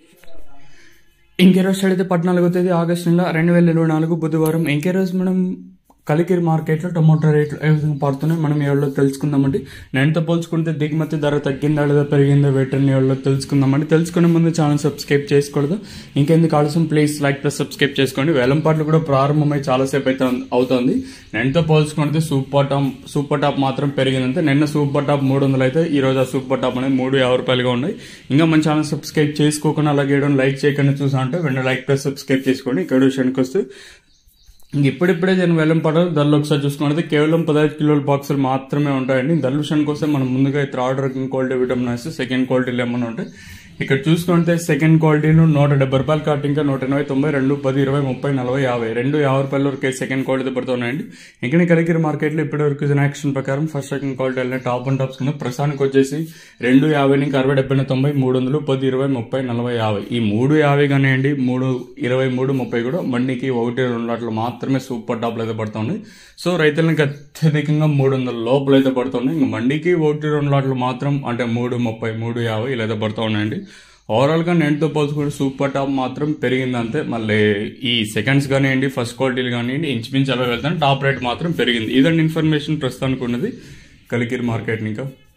ఇంకే రోజు అయితే పద్నాలుగో తేదీ ఆగస్టు నెల రెండు వేల ఇరవై నాలుగు బుధవారం ఇంకే రోజు మనం కలికిరి మార్కెట్లో టొమాటో రేట్లు ఏ విధంగా పడుతున్నాయి మనం ఎవరిలో తెలుసుకుందామండి నేనుతో పోల్చుకుంటే దిగుమతి ధర తగ్గిందా లేదా పెరిగిందా వేటర్ని ఎవరిలో తెలుసుకుందామండి తెలుసుకునే ముందు ఛానల్ సబ్స్క్రైబ్ చేసుకోకూడదు ఇంకెందుకు ఆలస్యం ప్లీజ్ లైక్ ప్లస్ సబ్స్క్రైబ్ చేసుకోండి వేలం పాటలు కూడా ప్రారంభమై చాలాసేపు అయితే అవుతోంది నేనుతో పోల్చుకుంటే సూపర్ టాప్ సూపర్ టాప్ మాత్రం పెరిగిందంటే నిన్న సూపర్ టాప్ మూడు వందలు అయితే ఈ రోజు ఆ సూపర్ టాప్ అనేది మూడు యాభై రూపాయలుగా ఉన్నాయి ఇంకా మన ఛానల్ సబ్స్క్రైబ్ చేసుకోకుండా అలాగే వేయడం లైక్ చేయకుండా చూసా అంటే వెంటనే లైక్ ప్లస్ సబ్స్క్రైబ్ చేసుకోండి ఇక్కడ విషయానికి వస్తే ఇంక ఇప్పుడిప్పుడే నేను వేలం పడదు ధరలు ఒకసారి చూసుకుంటే కేవలం పదహైదు కిలోల బాక్సులు మాత్రమే ఉంటాయండి ధరల విషయానికి వస్తే మనం ముందుగా థర్డ్ రకం క్వాలిటీ విటమిన్ వేస్తే సెకండ్ క్వాలిటీలు ఏమైనా ఉంటాయి ఇక్కడ చూసుకుంటే సెకండ్ క్వాలిటీలు నూట డెబ్బై రూపాయలు కాట్ ఇంకా నూట ఎనభై తొంభై రెండు పది ఇరవై ముప్పై నలభై యాభై రెండు యాభై రూపాయల వరకు సెకండ్ క్వాలిటీ పడుతున్నాయండి ఇంకా కలిగిరి మార్కెట్లో ఇప్పటి వరకు యాక్షన్ ప్రకారం ఫస్ట్ సెకండ్ క్వాలిటీ వెళ్ళిన టాప్ అండ్ టాప్స్ కింద ప్రస్తుతానికి వచ్చేసి రెండు యాభై నుంచి అరవై డెబ్బై తొంభై మూడు వందలు పది ఇరవై ముప్పై నలభై యాభై ఈ మూడు యాభై కానివ్వండి మూడు ఇరవై మూడు ముప్పై కూడా మండికి ఒకటి రెండు లాట్లు మాత్రమే సూపర్ టాప్లు అయితే పడుతున్నాయి సో రైతులకు అత్యధికంగా మూడు వందల లోపల అయితే పడుతున్నాయి ఇంకా మండికి ఒకటి రెండు లాట్లు మాత్రం అంటే మూడు ముప్పై మూడు యాభై ఇలా అయితే పడుతూ ఉన్నాయండి ఓవరాల్గా నేటితో పోల్చుకుంటే సూపర్ టాప్ మాత్రం పెరిగిందంతే మళ్ళీ ఈ సెకండ్స్ కానివ్వండి ఫస్ట్ క్వాలిటీలు కానివ్వండి ఇంచుమించు అలా వెళ్తాను టాప్ రేట్ మాత్రం పెరిగింది ఇదండి ఇన్ఫర్మేషన్ ప్రస్తుతానికి ఉన్నది కలికిరి మార్కెట్ ఇంకా